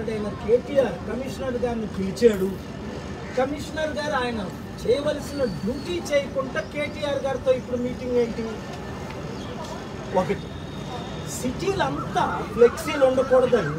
నాయకుడైన కేటీఆర్ కమిషనర్ గారిని పిలిచాడు కమిషనర్ గారు ఆయన చేయవలసిన డ్యూటీ చేయకుండా కేటీఆర్ గారితో ఇప్పుడు మీటింగ్ ఏంటి ఒకటి సిటీలంతా ఫ్లెక్సీలు ఉండకూడదని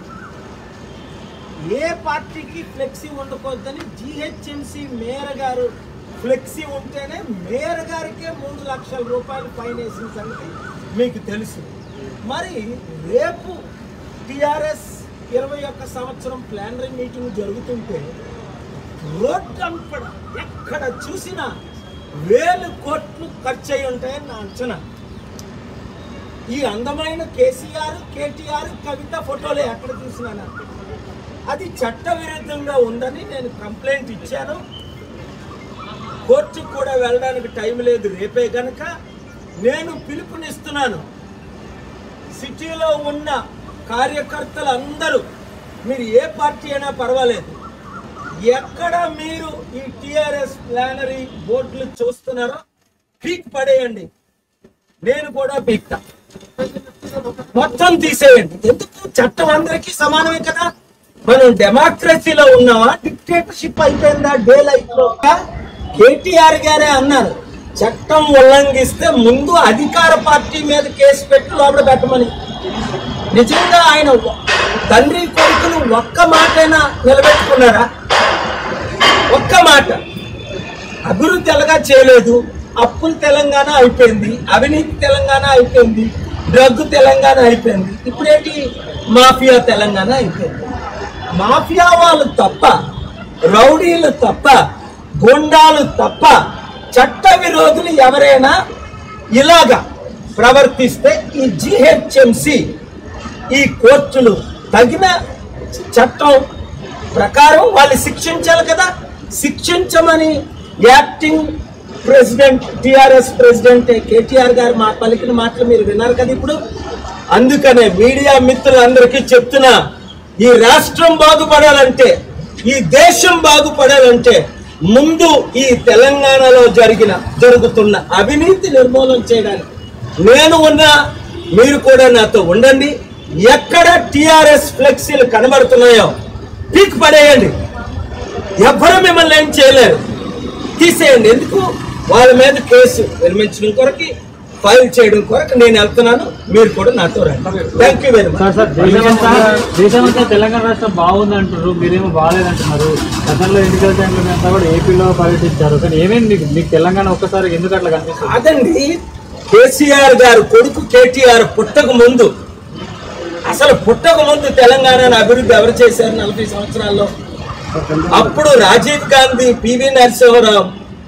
ఏ పార్టీకి ఫ్లెక్సీ ఉండకూడదని జిహెచ్ఎంసి మేయర్ గారు ఫ్లెక్సీ ఉంటేనే మేయర్ గారికే మూడు లక్షల రూపాయలు ఫైన్ వేసిన సంగతి మీకు తెలుసు మరి రేపు టిఆర్ఎస్ ఇరవై ఒక్క సంవత్సరం ప్లానరీ మీటింగ్ జరుగుతుంటే రోడ్ అంపడ ఎక్కడ చూసినా వేలు కోట్లు ఖర్చు అయి ఉంటాయని నా అంచనా ఈ అందమైన కేసీఆర్ కేటీఆర్ కవిత ఫోటోలు ఎక్కడ చూసినా నాకు అది చట్ట విరుద్ధంగా ఉందని నేను కంప్లైంట్ ఇచ్చాను కోర్టుకు కూడా వెళ్ళడానికి టైం లేదు రేపే గనక నేను పిలుపునిస్తున్నాను సిటీలో ఉన్న కార్యకర్తలు అందరూ మీరు ఏ పార్టీ అయినా పర్వాలేదు ఎక్కడ మీరు ఈ టిఆర్ఎస్ ప్లానరీ బోర్డులు చూస్తున్నారో పీక్ పడేయండి నేను కూడా పీక్తా మొత్తం తీసేయండి ఎందుకు చట్టం అందరికీ సమానమే కదా మనం డెమోక్రసీలో ఉన్నావా డిక్టేటర్షిప్ అయిపోయిందా డే లైఫ్ లో కేటీఆర్ గారే అన్నారు చట్టం ఉల్లంఘిస్తే ముందు అధికార పార్టీ మీద కేసు పెట్టి లోపల పెట్టమని నిజంగా ఆయన తండ్రి కొడుకులు ఒక్క మాటైనా నిలబెట్టుకున్నారా ఒక్క మాట అభివృద్ధి ఎలాగా చేయలేదు అప్పులు తెలంగాణ అయిపోయింది అవినీతి తెలంగాణ అయిపోయింది డ్రగ్ తెలంగాణ అయిపోయింది ఇప్పుడేంటి మాఫియా తెలంగాణ అయిపోయింది మాఫియా వాళ్ళు తప్ప రౌడీలు తప్ప గుండాలు తప్ప చట్ట విరోధులు ఎవరైనా ఇలాగా ప్రవర్తిస్తే ఈ జిహెచ్ఎంసి ఈ కోర్టులు తగిన చట్టం ప్రకారం వాళ్ళు శిక్షించాలి కదా శిక్షించమని acting president TRS president KTR గారు మా పలికిన మాటలు మీరు విన్నారు కదా ఇప్పుడు అందుకనే మీడియా మిత్రులందరికీ చెప్తున్నా ఈ రాష్ట్రం బాగుపడాలంటే ఈ దేశం బాగుపడాలంటే ముందు ఈ తెలంగాణలో జరిగిన జరుగుతున్న అవినీతి నిర్మూలన చేయడానికి నేను ఉన్నా మీరు కూడా నాతో ఉండండి ఎక్కడ టిఆర్ఎస్ ఫ్లెక్సీలు కనబడుతున్నాయో పీక్ పడేయండి ఎవ్వరూ మిమ్మల్ని ఏం చేయలేరు తీసేయండి ఎందుకు వాళ్ళ మీద కేసు నిర్మించడం కొరకు ఫైల్ చేయడం కొరకు నేను వెళ్తున్నాను మీరు కూడా నాతో రండి thank you very much sir sir దేశమంతా దేశమంతా తెలంగాణ రాష్ట్రం బాగుంది అంటారు మీరేమో బాగాలేదంటున్నారు గతంలో ఎన్నికల టైంలో అంతా కూడా ఏపీలో పర్యటించారు కానీ ఏమేమి మీకు మీకు తెలంగాణ ఒక్కసారి ఎందుకు అట్లా కనిపిస్తుంది కాదండి కేసీఆర్ గారు కొడుకు కేటీఆర్ పుట్టక ముందు అసలు పుట్టక ముందు తెలంగాణను అభివృద్ధి ఎవరు చేశారు నలభై సంవత్సరాల్లో అప్పుడు రాజీవ్ గాంధీ పివి నరసింహరావు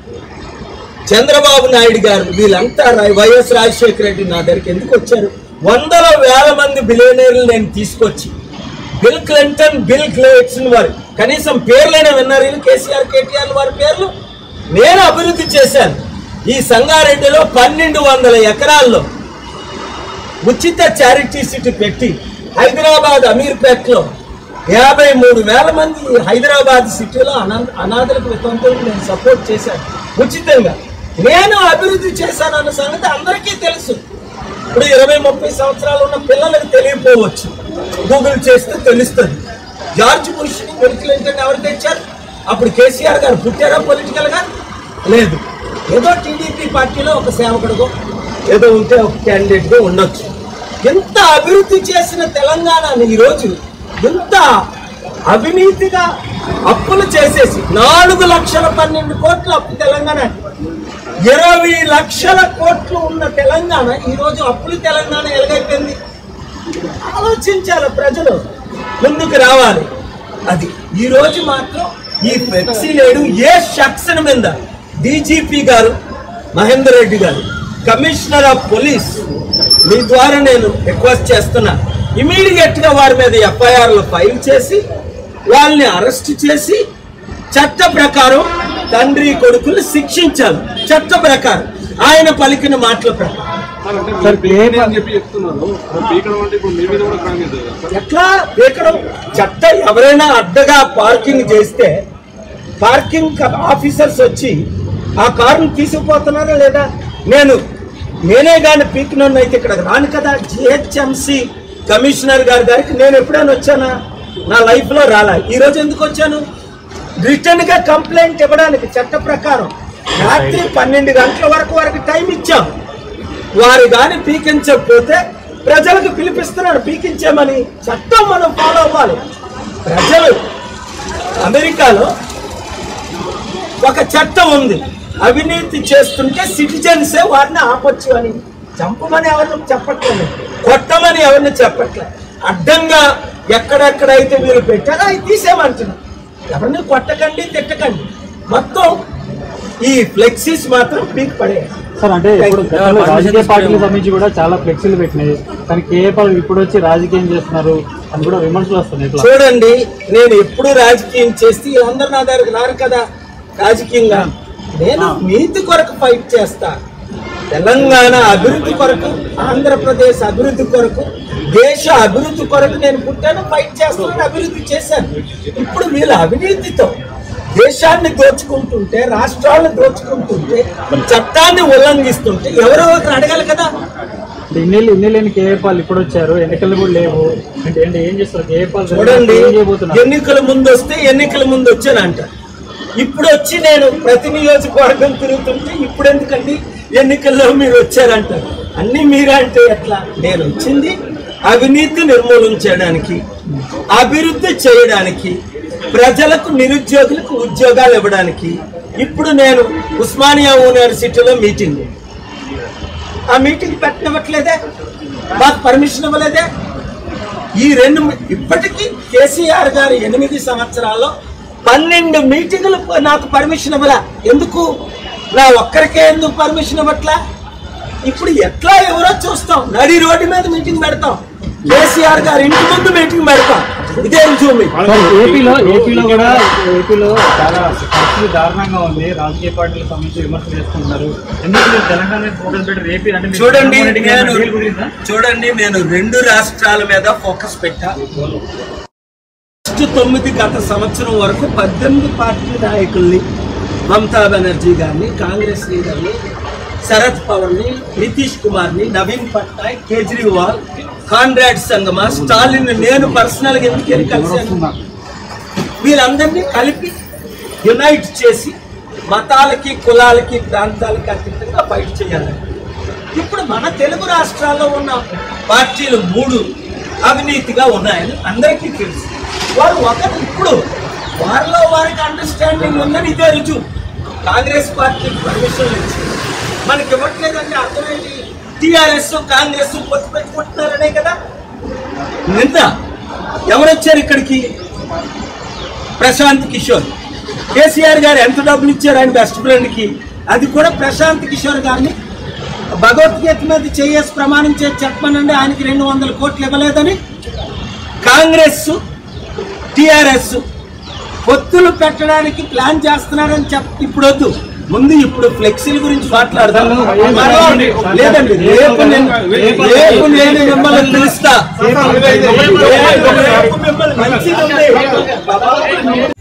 చంద్రబాబు నాయుడు గారు వీళ్ళంతా రా- వైఎస్ రాజశేఖర రెడ్డి నా దగ్గరికి ఎందుకు వచ్చారు వందల వేల మంది బిలియనీర్లు నేను తీసుకొచ్చి బిల్ క్లింటన్ బిల్ క్లేట్స్ వారు కనీసం పేర్లైనా విన్నారు వీళ్ళు కేసీఆర్ కేటీఆర్ వారి పేర్లు నేను అభివృద్ధి చేశాను ఈ సంగారెడ్డిలో పన్నెండు వందల ఎకరాల్లో ఉచిత చారిటీ సిటీ పెట్టి హైదరాబాద్ అమీర్పేటలో యాభై మూడు వేల మంది హైదరాబాద్ సిటీలో అనా అనాథలకు వితంతులకు నేను సపోర్ట్ చేశాను ఉచితంగా నేను అభివృద్ధి చేశాను అన్న సంగతి అందరికీ తెలుసు ఇప్పుడు ఇరవై ముప్పై సంవత్సరాలు ఉన్న పిల్లలకు తెలియకపోవచ్చు గూగుల్ చేస్తే తెలుస్తుంది జార్జ్ బుష్ బిల్ క్లింటన్ ఎవరు తెచ్చారు అప్పుడు కేసీఆర్ గారు పుట్టారా పొలిటికల్ గా లేదు ఏదో టీడీపీ పార్టీలో ఒక సేవకుడుగో ఏదో ఉంటే ఒక క్యాండిడేట్ గా ఉండొచ్చు ఎంత అభివృద్ధి చేసిన తెలంగాణని ఈరోజు ఎంత అవినీతిగా అప్పులు చేసేసి నాలుగు లక్షల పన్నెండు కోట్ల అప్పు తెలంగాణ ఇరవై లక్షల కోట్లు ఉన్న తెలంగాణ ఈరోజు అప్పులు తెలంగాణ ఎలాగైపోయింది ఆలోచించాలి ప్రజలు ముందుకు రావాలి అది ఈ రోజు మాత్రం ఈ ఫ్లెక్సీ లేడు ఏ సెక్షన్ మీద డీజీపీ గారు మహేందర్ రెడ్డి గారు కమిషనర్ ఆఫ్ పోలీస్ మీ ద్వారా నేను రిక్వెస్ట్ చేస్తున్నా ఇమీడియట్ గా వారి మీద ఎఫ్ఐఆర్లు ఫైల్ చేసి వాళ్ళని అరెస్ట్ చేసి చట్ట ప్రకారం తండ్రి కొడుకులు శిక్షించాలి చట్ట ప్రకారం ఆయన పలికిన మాటల ప్రకారం సార్ క్లేమ్ అని చెప్పి చెప్తున్నారు మరి పీకడం అంటే ఇప్పుడు మీ మీద కూడా క్రైమ్ అవుతుంది కదా సార్ ఎట్లా ఎక్కడ చట్ట ఎవరైనా అడ్డగా పార్కింగ్ చేస్తే పార్కింగ్ ఆఫీసర్స్ వచ్చి ఆ కారుని తీసుకుపోతున్నారా లేదా నేను నేనే కానీ పీకినోడిని అయితే ఇక్కడ రాను కదా జిహెచ్ఎంసి కమిషనర్ గారి గారికి నేను ఎప్పుడైనా వచ్చానా నా లైఫ్ లో రాలా ఈ రోజు ఎందుకు వచ్చాను రిటర్న్ గా కంప్లైంట్ ఇవ్వడానికి చట్ట ప్రకారం రాత్రి పన్నెండు గంటల వరకు వరకు టైం ఇచ్చాం వారు కానీ పీకించకపోతే ప్రజలకు పిలిపిస్తున్నాడు పీకించామని చట్టం మనం ఫాలో అవ్వాలి ప్రజలు అమెరికాలో ఒక చట్టం ఉంది అవినీతి చేస్తుంటే సిటిజన్సే వారిని ఆపొచ్చు అని చంపమని ఎవరిని చెప్పట్లేదు కొట్టమని ఎవరిని చెప్పట్లేదు అడ్డంగా ఎక్కడెక్కడైతే మీరు పెట్టారో అవి తీసేయమంటున్నారు ఎవరిని కొట్టకండి తిట్టకండి మొత్తం ఈ ఫ్లెక్సీస్ మాత్రం పీక్ పడే సార్ అంటే ఇప్పుడు గతంలో రాజకీయ పార్టీలకు సంబంధించి కూడా చాలా ఫ్లెక్సీలు పెట్టినాయి కానీ కేఏపాల్ ఇప్పుడు వచ్చి రాజకీయం చేస్తున్నారు అని కూడా విమర్శలు వస్తున్నాయి ఇట్లా చూడండి నేను ఎప్పుడు రాజకీయం చేస్తే వీళ్ళందరూ నా దగ్గరకు రారు కదా రాజకీయంగా నేను నీతి కొరకు ఫైట్ చేస్తా తెలంగాణ అభివృద్ధి కొరకు ఆంధ్రప్రదేశ్ అభివృద్ధి కొరకు దేశ అభివృద్ధి కొరకు నేను పుట్టాను ఫైట్ చేస్తాను అభివృద్ధి చేశాను ఇప్పుడు వీళ్ళ అవినీతితో దేశాన్ని దోచుకుంటుంటే రాష్ట్రాలను దోచుకుంటుంటే చట్టాన్ని ఉల్లంఘిస్తుంటే ఎవరో ఒకరు అడగాలి కదా అంటే ఇన్నేళ్ళు ఇన్నేళ్ళని కేఏపాల్ ఇప్పుడు వచ్చారు ఎన్నికలు కూడా లేవు అంటే ఏంటి ఏం చేస్తారు కేఏపాల్ చూడండి ఏం చేయబోతున్నారు ఎన్నికల ముందు వస్తే ఎన్నికల ముందు వచ్చానంట ఇప్పుడు వచ్చి నేను ప్రతి నియోజకవర్గం తిరుగుతుంటే ఇప్పుడు ఎందుకండి ఎన్నికల్లో మీరు వచ్చారంట అన్ని మీరే అంటే ఎట్లా నేను వచ్చింది అవినీతి నిర్మూలించడానికి అభివృద్ధి చేయడానికి ప్రజలకు నిరుద్యోగులకు ఉద్యోగాలు ఇవ్వడానికి ఇప్పుడు నేను ఉస్మానియా యూనివర్సిటీలో మీటింగ్ ఆ మీటింగ్ పెట్టనివ్వట్లేదే మాకు పర్మిషన్ ఇవ్వలేదే ఈ రెండు ఇప్పటికీ కేసీఆర్ గారు ఎనిమిది సంవత్సరాల్లో పన్నెండు మీటింగులు నాకు పర్మిషన్ ఇవ్వలా ఎందుకు నా ఒక్కరికే ఎందుకు పర్మిషన్ ఇవ్వట్లా ఇప్పుడు ఎట్లా ఎవరో చూస్తాం నడి రోడ్డు మీద మీటింగ్ పెడతాం కేసీఆర్ గారు ఇంటి ముందు మీటింగ్ పెడతాం ఇదే జూమి సార్ ఏపీలో ఏపీలో కూడా ఏపీలో చాలా పరిస్థితి దారుణంగా ఉంది రాజకీయ పార్టీలకు సంబంధించి విమర్శలు చేస్తున్నారు ఎందుకు మీరు తెలంగాణ మీద ఫోకస్ పెట్టారు ఏపీ అంటే మీకు చూడండి జగన్మోహన్ రెడ్డి గారి నేను డీల్ గురించా? చూడండి నేను రెండు రాష్ట్రాల మీద ఫోకస్ పెట్టా ఫస్ట్ తొమ్మిది గత సంవత్సరం వరకు పద్దెనిమిది పార్టీ నాయకుల్ని మమతా బెనర్జీ గారిని కాంగ్రెస్ లీడర్ని శరద్ పవార్ని నితీష్ కుమార్ని నవీన్ పట్నాయక్ కేజ్రీవాల్ కాన్రాడ్ సంగమా స్టాలిన్ నేను పర్సనల్గా ఎందుకు వెళ్ళి కలిసాను వీళ్ళందరినీ కలిపి యునైట్ చేసి మతాలకి కులాలకి ప్రాంతాలకి అతీతంగా ఫైట్ చేయాలి ఇప్పుడు మన తెలుగు రాష్ట్రాల్లో ఉన్న పార్టీలు మూడు అవినీతిగా ఉన్నాయని అందరికీ తెలుసు వారు ఒకరు ఇప్పుడు వారిలో వారికి అండర్స్టాండింగ్ ఉందని ఇదే రుజువు కాంగ్రెస్ పార్టీకి పర్మిషన్ ఇచ్చి మనకి ఇవ్వట్లేదంటే అర్థమేంటి టీఆర్ఎస్ కాంగ్రెస్ పొత్తు పెట్టుకుంటున్నారనే కదా నిన్న ఎవరు వచ్చారు ఇక్కడికి ప్రశాంత్ కిషోర్ కేసీఆర్ గారు ఎంత డబ్బులు ఇచ్చారు ఆయన బెస్ట్ ఫ్రెండ్కి అది కూడా ప్రశాంత్ కిషోర్ గారిని భగవద్గీత మీద చేయేసి ప్రమాణం చేసి చెప్పమనండి ఆయనకి రెండు వందల కోట్లు ఇవ్వలేదని కాంగ్రెస్ టిఆర్ఎస్ పొత్తులు పెట్టడానికి ప్లాన్ చేస్తున్నారని చెప్ ఇప్పుడు వద్దు ముందు ఇప్పుడు ఫ్లెక్సీల గురించి మాట్లాడదాం మనం- లేదండి రేపు నేను రేపు నేను మిమ్మల్ని పిలుస్తా రేపు మిమ్మల్ని మంచిగా ఉంది. బాబా,